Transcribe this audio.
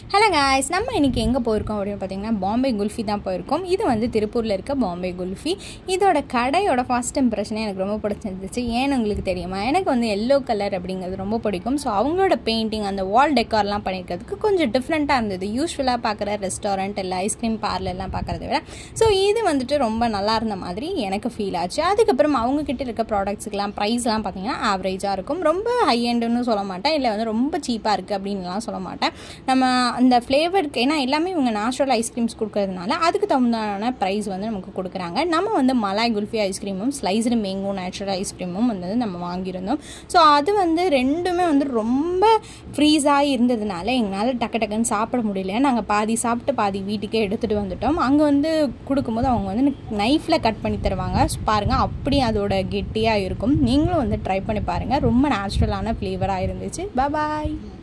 hello guys நம்ம இன்றைக்கி எங்கே போயிருக்கோம் அப்படின்னு பார்த்தீங்கன்னா பாம்பே குல்ஃபி தான் போயிருக்கோம் இது வந்து திருப்பூரில் இருக்க பாம்பே குல்ஃபி இதோட கடையோட ஃபர்ஸ்ட் இம்ப்ரெஷனே எனக்கு ரொம்ப பிடிச்சிருந்துச்சு ஏன்னு உங்களுக்கு தெரியுமா எனக்கு வந்து எல்லோ கலர் அப்படிங்கிறது ரொம்ப பிடிக்கும் ஸோ அவங்களோட பெயிண்டிங் அந்த வால் டெக்கார்லாம் பண்ணியிருக்கிறதுக்கு கொஞ்சம் டிஃப்ரெண்ட்டாக இருந்தது யூஸ்வலாக பார்க்குற ரெஸ்டாரண்ட் இல்லை ஐஸ்கிரீம் பார்லர்லாம் பார்க்குறத விட ஸோ இது வந்துட்டு ரொம்ப நல்லா இருந்த மாதிரி எனக்கு ஃபீல் ஆச்சு அதுக்கப்புறம் அவங்க கிட்ட இருக்க ப்ராடக்ட்ஸுக்கெலாம் ப்ரைஸ்லாம் பார்த்தீங்கன்னா ஆவரேஜாக இருக்கும் ரொம்ப ஹை எண்டுன்னு சொல்ல மாட்டேன் இல்லை வந்து ரொம்ப சீப்பாக இருக்குது அப்படின்லாம் சொல்ல மாட்டேன் நம்ம அந்த ஃப்ளேவருக்கு ஏன்னா எல்லாமே இவங்க நேச்சுரல் ஐஸ்கிரீம்ஸ் கொடுக்கறதுனால அதுக்கு தகுந்தான ப்ரைஸ் வந்து நமக்கு கொடுக்குறாங்க நம்ம வந்து மலாய் குல்ஃபி ஐஸ்கிரீமும் ஸ்லைஸ்டு மேங்கோ நேச்சுரல் ஐஸ்கிரீமும் வந்து நம்ம வாங்கியிருந்தோம் ஸோ அது வந்து ரெண்டுமே வந்து ரொம்ப ஃப்ரீஸாக இருந்ததுனால எங்களால் டக்கு டக்குன்னு சாப்பிட முடியல நாங்கள் பாதி சாப்பிட்டு பாதி வீட்டுக்கே எடுத்துகிட்டு வந்துட்டோம் அங்கே வந்து கொடுக்கும்போது அவங்க வந்து நைஃப்பில் கட் பண்ணி தருவாங்க பாருங்கள் அப்படி அதோட கெட்டியாக இருக்கும் நீங்களும் வந்து ட்ரை பண்ணி பாருங்கள் ரொம்ப நேச்சுரலான ஃப்ளேவராக இருந்துச்சு பாய்